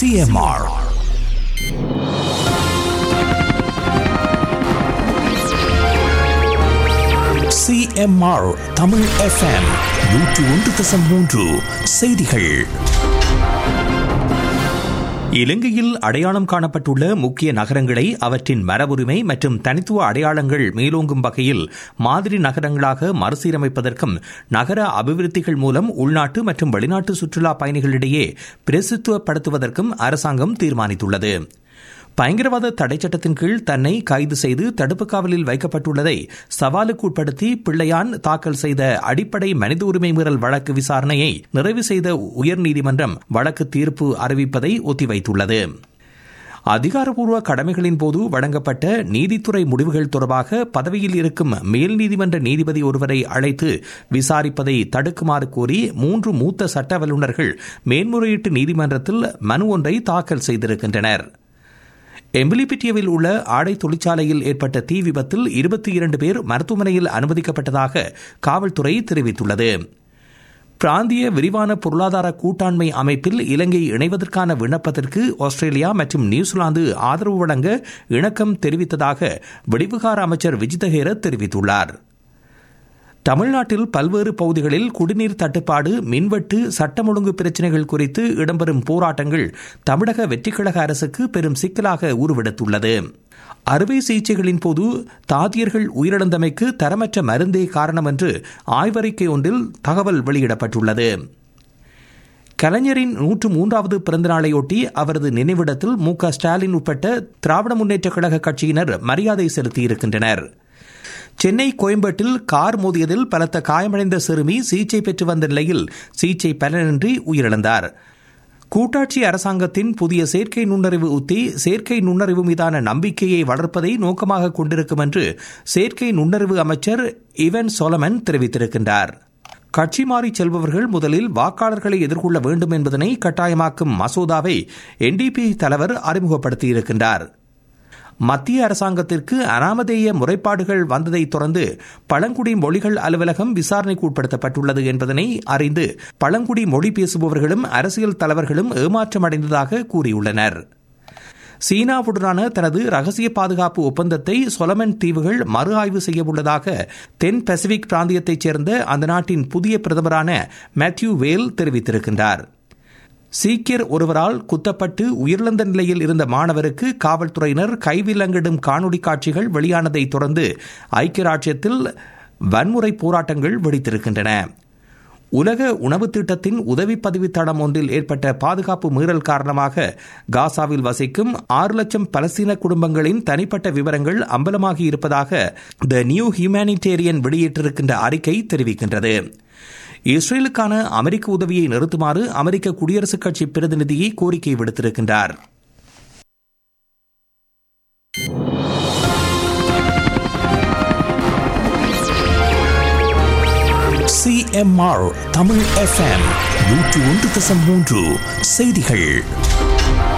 CMR CMR Tamil FM நூற்று ஒன்று தசம் மூன்று செய்திகள் இலங்கையில் அடையாளம் காணப்பட்டுள்ள முக்கிய நகரங்களை அவற்றின் மரபுரிமை மற்றும் தனித்துவ அடையாளங்கள் மேலோங்கும் வகையில் மாதிரி நகரங்களாக மறுசீரமைப்பதற்கும் நகர அபிவிருத்திகள் மூலம் உள்நாட்டு மற்றும் வெளிநாட்டு சுற்றுலா பயணிகளிடையே பிரசித்துவப்படுத்துவதற்கும் அரசாங்கம் தீர்மானித்துள்ளது பயங்கரவாத தடை சட்டத்தின் கீழ் தன்னை கைது செய்து தடுப்பு காவலில் வைக்கப்பட்டுள்ளதை சவாலுக்கு உட்படுத்தி பிள்ளையான் தாக்கல் செய்த அடிப்படை மனித உரிமை மீறல் வழக்கு விசாரணையை நிறைவு செய்த உயர்நீதிமன்றம் வழக்கு தீர்ப்பு அறிவிப்பதை ஒத்திவைத்துள்ளது அதிகாரப்பூர்வ கடமைகளின் போது வழங்கப்பட்ட நீதித்துறை முடிவுகள் தொடர்பாக பதவியில் இருக்கும் மேல் நீதிமன்ற நீதிபதி ஒருவரை அழைத்து விசாரிப்பதை தடுக்குமாறு கோரி மூன்று மூத்த சட்ட வல்லுநர்கள் மேன்முறையீட்டு நீதிமன்றத்தில் மனு ஒன்றை தாக்கல் செய்திருக்கின்றனர் எம்பிலிபிட்டியவில் உள்ள ஆடை தொழிற்சாலையில் ஏற்பட்ட தீ விபத்தில் இருபத்தி இரண்டு பேர் மருத்துவமனையில் அனுமதிக்கப்பட்டதாக காவல்துறை தெரிவித்துள்ளது பிராந்திய விரிவான பொருளாதார கூட்டாண்மை அமைப்பில் இலங்கை இணைவதற்கான விண்ணப்பத்திற்கு ஆஸ்திரேலியா மற்றும் நியூசிலாந்து ஆதரவு வழங்க இணக்கம் தெரிவித்ததாக வெளிவிகார அமைச்சர் விஜிதஹேர தெரிவித்துள்ளார் தமிழ்நாட்டில் பல்வேறு பகுதிகளில் குடிநீர் தட்டுப்பாடு மின்வெட்டு சட்டம் ஒழுங்கு பிரச்சினைகள் குறித்து இடம்பெறும் போராட்டங்கள் தமிழக வெற்றிக்கழக அரசுக்கு பெரும் சிக்கலாக உருவெடுத்துள்ளது அறுவை சிகிச்சைகளின் போது தாதியர்கள் உயிரிழந்தமைக்கு தரமற்ற மருந்தே காரணம் என்று ஆய்வறிக்கை ஒன்றில் தகவல் வெளியிடப்பட்டுள்ளது கலைஞரின் நூற்று மூன்றாவது பிறந்தநாளையொட்டி அவரது நினைவிடத்தில் மு க ஸ்டாலின் உட்பட்ட திராவிட முன்னேற்றக் கழக கட்சியினர் மரியாதை செலுத்தியிருக்கின்றனர் சென்னை கோயம்பேட்டில் கார் மோதியதில் பலத்த காயமடைந்த சிறுமி சிகிச்சை பெற்று வந்த நிலையில் சிகிச்சை பலனின்றி உயிரிழந்தார் கூட்டாட்சி அரசாங்கத்தின் புதிய செயற்கை நுண்ணறிவு உத்தி செயற்கை நுண்ணறிவு மீதான நம்பிக்கையை வளர்ப்பதை நோக்கமாக கொண்டிருக்கும் என்று செயற்கை நுண்ணறிவு அமைச்சர் இவன் சோலமன் தெரிவித்திருக்கின்றார் கட்சி மாறி செல்பவர்கள் முதலில் வாக்காளர்களை எதிர்கொள்ள வேண்டும் என்பதனை கட்டாயமாக்கும் மசோதாவை என்டிபி தலைவர் அறிமுகப்படுத்தியிருக்கின்றார் மத்திய அரசாங்கத்திற்கு அனாமதேய முறைப்பாடுகள் வந்ததை தொடர்ந்து பழங்குடி மொழிகள் அலுவலகம் விசாரணைக்கு உட்படுத்தப்பட்டுள்ளது என்பதனை அறிந்து பழங்குடி மொழி பேசுபவர்களும் அரசியல் தலைவர்களும் ஏமாற்றமடைந்ததாக கூறியுள்ளனர் சீனாவுடனான தனது ரகசிய பாதுகாப்பு ஒப்பந்தத்தை சொலமன் தீவுகள் மறு ஆய்வு செய்யவுள்ளதாக தென் பசிபிக் பிராந்தியத்தைச் சேர்ந்த அந்த நாட்டின் புதிய பிரதமரான மேத்யூ வேல் தெரிவித்திருக்கின்றார் சீக்கியர் ஒருவரால் குத்தப்பட்டு உயிரிழந்த நிலையில் இருந்த மாணவருக்கு காவல்துறையினர் கைவிலங்கிடும் காணொலி காட்சிகள் வெளியானதை தொடர்ந்து ஐக்கிய ராஜ்யத்தில் வன்முறை போராட்டங்கள் வெடித்திருக்கின்றன உலக உணவு திட்டத்தின் உதவி பதிவு தடம் ஒன்றில் ஏற்பட்ட பாதுகாப்பு மீறல் காரணமாக காசாவில் வசிக்கும் ஆறு லட்சம் பலஸ்தீன குடும்பங்களின் தனிப்பட்ட விவரங்கள் அம்பலமாகி இருப்பதாக த நியூ ஹியூமானிடேரியன் வெளியிட்டிருக்கின்ற அறிக்கை தெரிவிக்கின்றது இஸ்ரேலுக்கான அமெரிக்க உதவியை நிறுத்துமாறு அமெரிக்க குடியரசுக் கட்சி பிரதிநிதியை கோரிக்கை விடுத்திருக்கின்றார் சிஎம்ஆர் தமிழ் எஃப்எம் நூற்று ஒன்று தசம் மூன்று செய்திகள்